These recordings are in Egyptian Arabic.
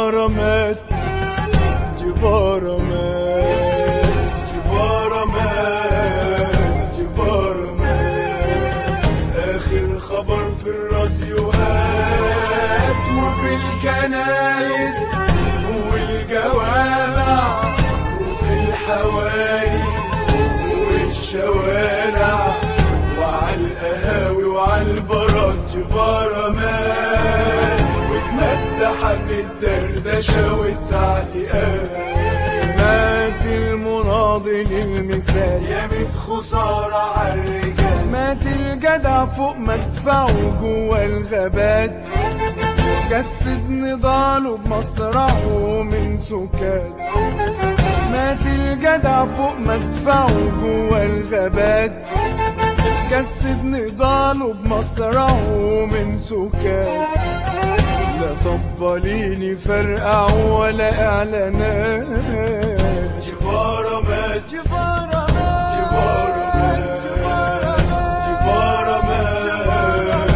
جبارة مات جبارة مات جبارة مات جبارة مات آخر خبر في الراديوهات وفي الكنايس والجوامع وفي الحواري والشوارع وعلى القهاوي وعلى البراد جبارة مات واتمدح بالدردشة والتعليقات مات المناضل المثال يا ميت خسارة عالرجال مات الجدع فوق مدفعه جوا الغابات جسد نضاله بمصرعه من سكات مات الجدع فوق مدفعه جوا الغابات جسد نضاله بمصرعه من سكات لا طباليني فرقعوا ولا اعلانات جبارة مات جبارة مات جبارة مات جبارة مات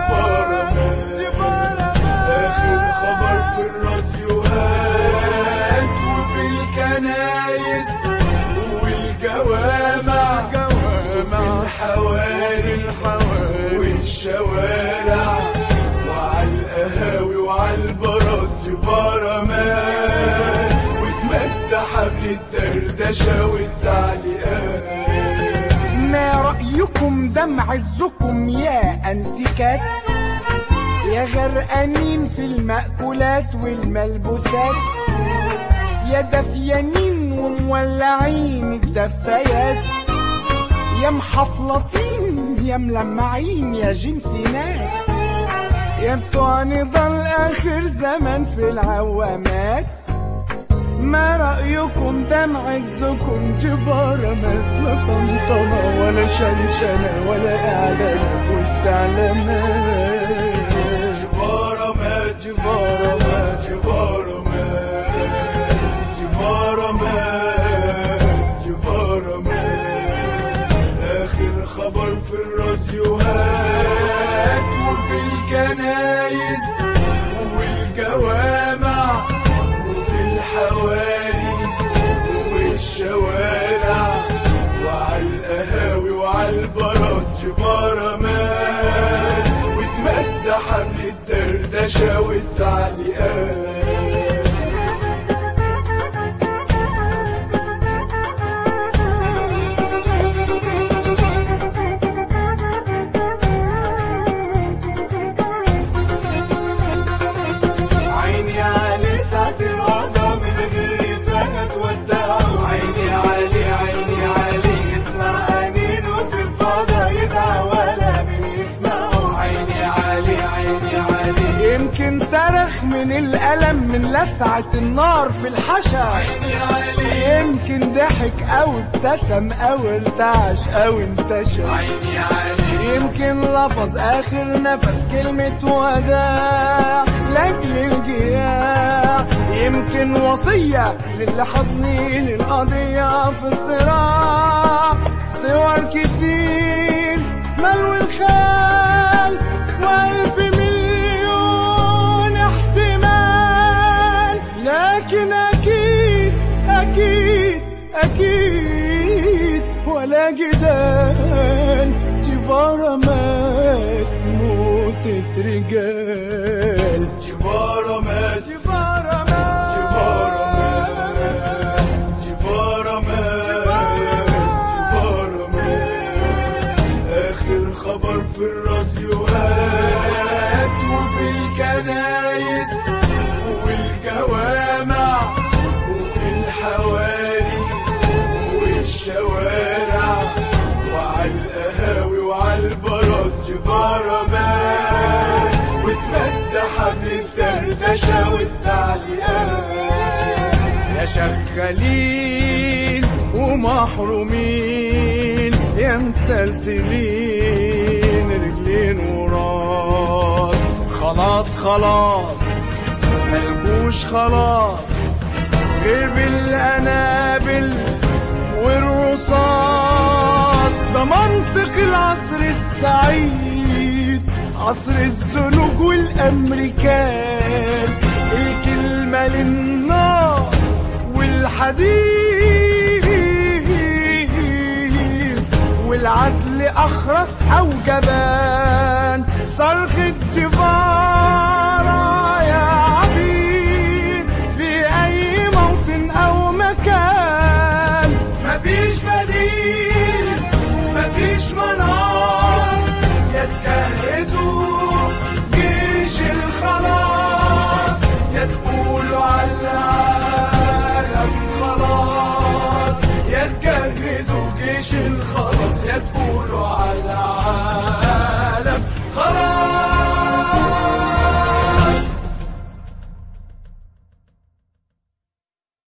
جبارة مات آخر خبر في الراديوهات وفي الكنايس والجوامع وفي الحواري والشوارع وعلى القهاوي وعلى البراد جبارة مات واتمدح بالدردشة والتعليقات ما رأيكم دم عزكم يا أنتيكات يا غرقانين في المأكولات والملبوسات يا دفيانين ومولعين الدفايات يا محفلطين يا ملمعين يا جنسينات يا بتوع نضال آخر زمن في العوامات ما رأيكم دم عزكم جبارة ما لا طنطنة ولا شنشنة ولا إعلانات واستعلامات جبارة مات جبارة مات جبارة مات جبارة مات جبارة مات آخر خبر في الراديوهات وفي الكنايس والجوامع وفي الحواري والشوارع وعلى القهاوي وعلى البراد جبارة مات واتمدح بالدردشة والتعليقات عيني علي ساعة الوضع من غير رفاقة تودعه عيني علي عيني علي يطلع أنينه في الفضا يزعق ولا من يسمعه عيني علي عيني علي يمكن صرخ من الألم من لسعة النار في الحشا عيني علي يمكن ضحك أو ابتسم أو ارتعش أو انتشر عيني علي يمكن لفظ آخر نفس كلمة وداع لأجل الجياع يمكن وصية للي حاضنين القضية في الصراع صور كتير ملو الخيال وألف مليون احتمال لكن أكيد أكيد أكيد ولا جدال جبارة مات موتة رجال جبارة مات جبارة مات جبارة مات جبارة مات جبارة مات آخر خبر في الراديوهات وفي الكنايس والجوامع وفي الحواري والشوارع وعلى القهاوي وعلى البراد جبارة مات واتمدح بالدردشة والتعليقات يا شغالين ومحرومين يا مسلسلين رجلين وراس خلاص خلاص ملكوش خلاص غير بالقنابل والرصاص ده منطق العصر السعيد عصر الزنوج والامريكان الكلمة حمل النار والحديد والعدل أخرس أو جبان صرخة جبار